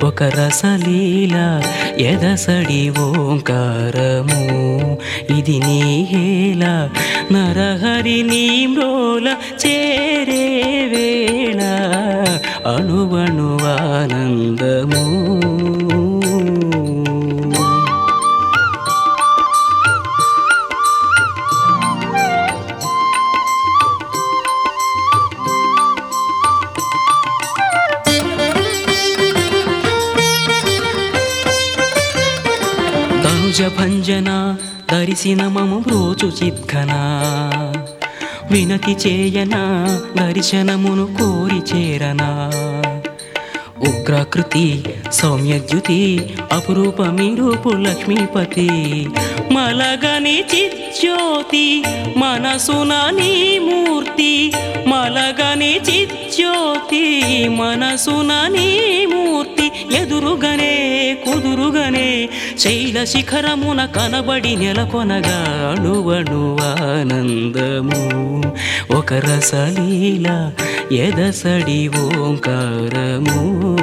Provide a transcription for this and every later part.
ఒక రసలీల ఎదసడి ఓంకారము ఇది నీ హేళ నరహరి నీ మ్రోల చేరే వేళ అణువణువానందము తనుజ భంజన ధరిసిన మము బ్రోచు చిత్కన వినతి చేయన దర్శనమును కోరి చేరనా ఉగ్రకృతి సౌమ్యద్యుతి అపురూపమి రూపు లక్ష్మీపతి మలగని చిజ్యోతి మనసున నీ మూర్తి మలగని చిజ్యోతి మనసున నీ మూర్తి ఎదురుగనే కుదురుగనే శైల శిఖరమున కనబడి నెలకొనగా అణువణువానందము ఒక రసలీల ఎదసడి ఓంకారము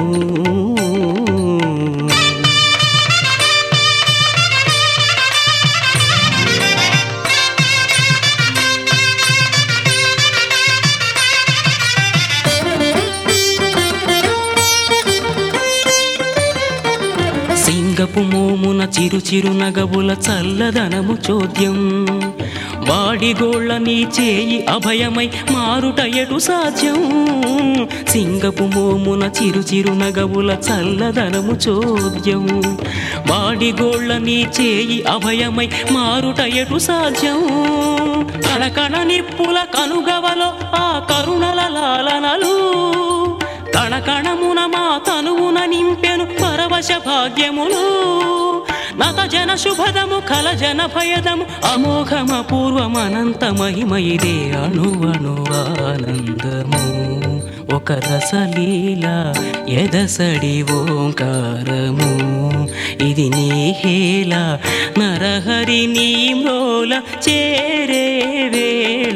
సింగపు మోమున చిరు చిరు నగవుల చల్లదనము చోద్యం వాడిగోళ్ళ నీ చేయి అభయమై మారుట ఎటు సాధ్యం సింగపు మోమున చిరు చిరు నగవుల చల్లదనము చోద్యం వాడిగోళ్ళ నీ చేయి అభయమై మారుట ఎటు సాధ్యం కణకణ నిప్పుల కనుగవలో ఆ కరుణల లాలనలు కణకణమున మా తనువున నింపెను పరవశ భాగ్యములు నత జన శుభదము కల జన భయదము అమోఘమ పూర్వమనంత మహిమయిదే అణువణువానందము ఒక రసలీల ఎదసడి ఓంకారము ఇది నీ హేళ నరహరి నీ మ్రోల చేరే వేళ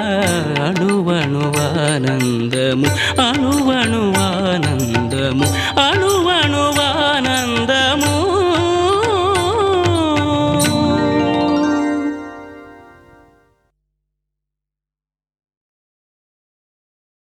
అణువణువానందము అణువణువానందము అణువణువానందము